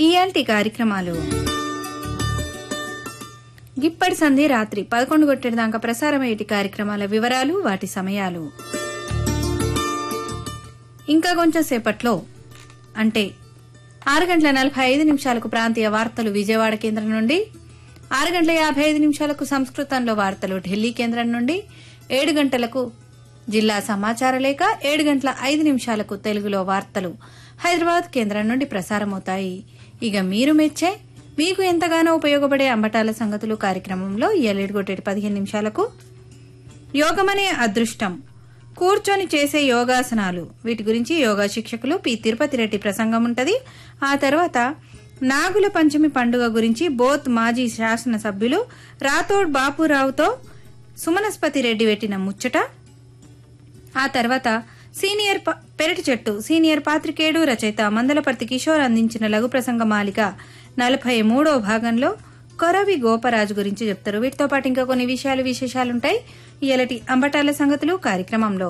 ఇయాల్టి కార్యక్రమాలు గిప్పటి సంధి రాత్రి పదకొండు కొట్టేదాకా ప్రసారమయ్యేటి కార్యక్రమాల వివరాలు వాటి సమయాలు ఇంకా కొంచెం సేపట్లో అంటే ఆరు గంటల నలభై ఐదు నిమిషాలకు ప్రాంతీయ వార్తలు విజయవాడ కేంద్రం నుండి ఆరు గంటల యాభై ఐదు నిమిషాలకు సంస్కృతంలో వార్తలు ఢిల్లీ కేంద్రం నుండి ఏడు గంటలకు జిల్లా సమాచార లేఖ ఏడు గంటల ఐదు నిమిషాలకు తెలుగులో వార్తలు హైదరాబాద్ కేంద్రం నుండి ప్రసారమవుతాయి ఇక మీరు మెచ్చే మీకు ఎంతగానో ఉపయోగపడే అంబటాల సంగతులు కార్యక్రమంలో ఎల్లేడుగొట్టేటి పదిహేను నిమిషాలకు యోగమనే అదృష్టం కూర్చొని చేసే యోగాసనాలు వీటి గురించి యోగా శిక్షకులు పి తిరుపతి రెడ్డి ప్రసంగం ఉంటది ఆ తర్వాత నాగుల పంచమి పండుగ గురించి బోత్ మాజీ శాసనసభ్యులు రాథోడ్ బాపురావుతో సుమనస్పతి రెడ్డి పెట్టిన ముచ్చట ఆ తర్వాత సీనియర్ ప- పెరటి చెట్టు సీనియర్ పాత్రికేయుడు రచయిత మందలపర్తి కిషోర్ అందించిన లఘు ప్రసంగ మాలిక నలభై మూడో భాగంలో కొరవి గోపరాజు గురించి చెప్తారు వీటితో పాటు ఇంకా కొన్ని విషయాలు విశేషాలుంటాయి ఇయలటి అంబటాల సంగతులు కార్యక్రమంలో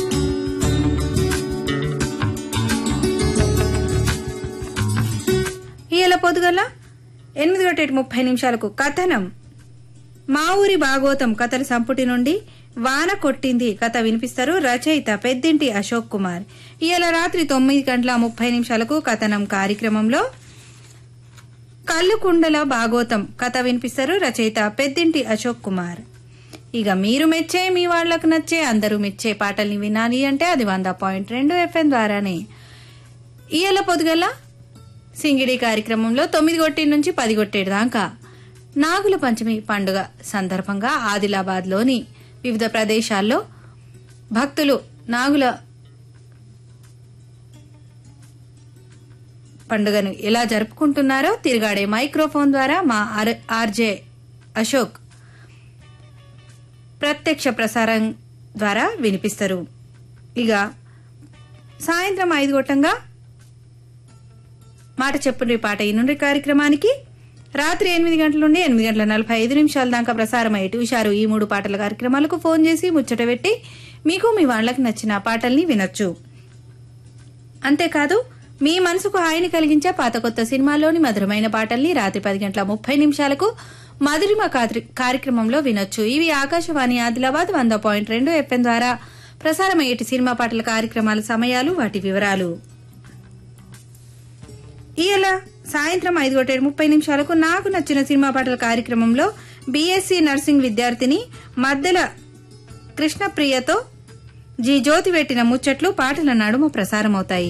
ఇయల పొద్దుగల ఎనిమిది గంటల ముప్పై నిమిషాలకు కథనం మా ఊరి భాగోతం కథల సంపుటి నుండి వాన కొట్టింది కథ వినిపిస్తారు రచయిత పెద్దింటి అశోక్ కుమార్ ఇవాళ రాత్రి తొమ్మిది గంటల ముప్పై నిమిషాలకు కథనం కార్యక్రమంలో కల్లుకుండల భాగోతం కథ వినిపిస్తారు రచయిత పెద్దింటి అశోక్ కుమార్ ఇక మీరు మెచ్చే మీ వాళ్లకు నచ్చే అందరూ మెచ్చే పాటల్ని వినాలి అంటే అది వంద పాయింట్ రెండు ఎఫ్ఎం ద్వారానే ఇయ్యాల పొద్దుగల సింగిడి కార్యక్రమంలో తొమ్మిది కొట్టి నుంచి పది కొట్టేడు దాకా నాగుల పంచమి పండుగ సందర్భంగా ఆదిలాబాద్లోని వివిధ ప్రదేశాల్లో భక్తులు నాగుల పండుగను ఎలా జరుపుకుంటున్నారో తిరగాడే మైక్రోఫోన్ ద్వారా మా ఆర్- ఆర్జే అశోక్ ప్రత్యక్ష ప్రసారం ద్వారా వినిపిస్తారు ఇక సాయంత్రం ఐదు గొట్టంగా మాట చెప్పుండ్రి పాట ఈ నుండి కార్యక్రమానికి రాత్రి ఎనిమిది గంటల నుండి ఎనిమిది గంటల నలభై ఐదు నిమిషాల దాకా ప్రసారమయ్యేటి హుషారు ఈ మూడు పాటల కార్యక్రమాలకు ఫోన్ చేసి ముచ్చట పెట్టి మీకు మీ వాళ్ళకి నచ్చిన పాటల్ని వినొచ్చు అంతేకాదు మీ మనసుకు హాయిని కలిగించే పాత కొత్త సినిమాల్లోని మధురమైన పాటల్ని రాత్రి పది గంటల ముప్పై నిమిషాలకు మధురిమ కాత్రి- కార్యక్రమంలో వినొచ్చు ఇవి ఆకాశవాణి ఆదిలాబాద్ వంద పాయింట్ రెండు ఎఫ్ఎం ద్వారా ప్రసారమయ్యేటి సినిమా పాటల కార్యక్రమాల సమయాలు వాటి వివరాలు ఇయల సాయంత్రం ఐదు గంటల ముప్పై నిమిషాలకు నాకు నచ్చిన సినిమా పాటల కార్యక్రమంలో బీఎస్సీ నర్సింగ్ విద్యార్థిని మద్దెల కృష్ణప్రియతో జీ జ్యోతి పెట్టిన ముచ్చట్లు పాటల నడుమ ప్రసారమవుతాయి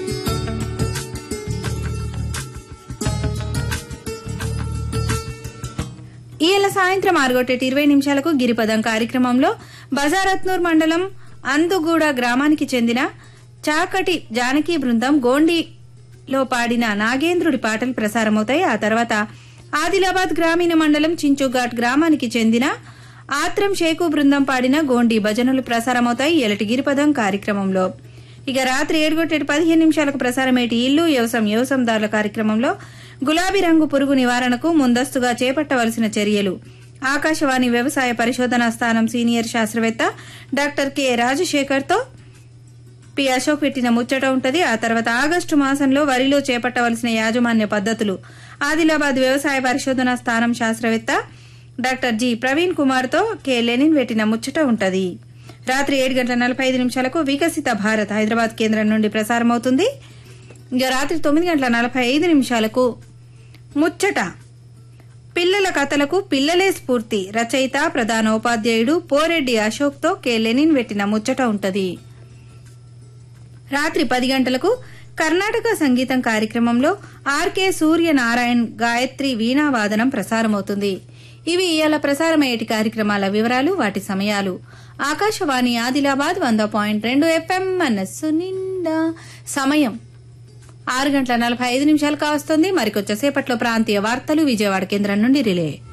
ఇయల సాయంత్రం ఆరుగొట్టేటి ఇరవై నిమిషాలకు గిరిపదం కార్యక్రమంలో బజారత్నూర్ మండలం అందుగూడ గ్రామానికి చెందిన చాకటి జానకి బృందం గోండిలో పాడిన నాగేంద్రుడి పాటలు ప్రసారమవుతాయి ఆ తర్వాత ఆదిలాబాద్ గ్రామీణ మండలం చించుఘాట్ గ్రామానికి చెందిన ఆత్రం షేకు బృందం పాడిన గోండి భజనలు ప్రసారమవుతాయి ఎలటి గిరిపదం కార్యక్రమంలో ఇక రాత్రి ఏడుగొట్టేటి పదిహేను నిమిషాలకు ప్రసారమేటి ఇల్లు వ్యవసాయం వ్యవసాయదారుల కార్యక్రమంలో గులాబీ రంగు పురుగు నివారణకు ముందస్తుగా చేపట్టవలసిన చర్యలు ఆకాశవాణి వ్యవసాయ పరిశోధనా స్థానం సీనియర్ శాస్త్రవేత్త డాక్టర్ కె రాజశేఖర్తో పి అశోక్ పెట్టిన ముచ్చట ఉంటది ఆ తర్వాత ఆగస్టు మాసంలో వరిలో చేపట్టవలసిన యాజమాన్య పద్ధతులు ఆదిలాబాద్ వ్యవసాయ పరిశోధనా స్థానం శాస్త్రవేత్త డాక్టర్ జి ప్రవీణ్ కుమార్ తో కె లెనిన్ పెట్టిన ముచ్చట ఉంటది రాత్రి ఏడు గంటల నలభై ఐదు నిమిషాలకు వికసిత భారత్ హైదరాబాద్ కేంద్రం నుండి ప్రసారమవుతుంది ఇక రాత్రి తొమ్మిది గంటల నలభై ఐదు నిమిషాలకు ముచ్చట పిల్లల కథలకు పిల్లలే స్ఫూర్తి రచయిత ప్రధాన ఉపాధ్యాయుడు పోరెడ్డి అశోక్తో కె లెనిన్ పెట్టిన ముచ్చట ఉంటది రాత్రి పది గంటలకు కర్ణాటక సంగీతం కార్యక్రమంలో ఆర్కే సూర్యనారాయణ్ గాయత్రి వీణావాదనం ప్రసారమవుతుంది ఇవి ఇవాళ ప్రసారమయ్యేటి కార్యక్రమాల వివరాలు వాటి సమయాలు ఆకాశవాణి ఆదిలాబాద్ వంద పాయింట్ రెండు ఎఫ్ఎం మనస్సు నిండా సమయం ఆరు గంటల నలభై ఐదు నిమిషాలు కావస్తుంది మరికొంచెం సేపట్లో ప్రాంతీయ వార్తలు విజయవాడ కేంద్రం నుండి రిలే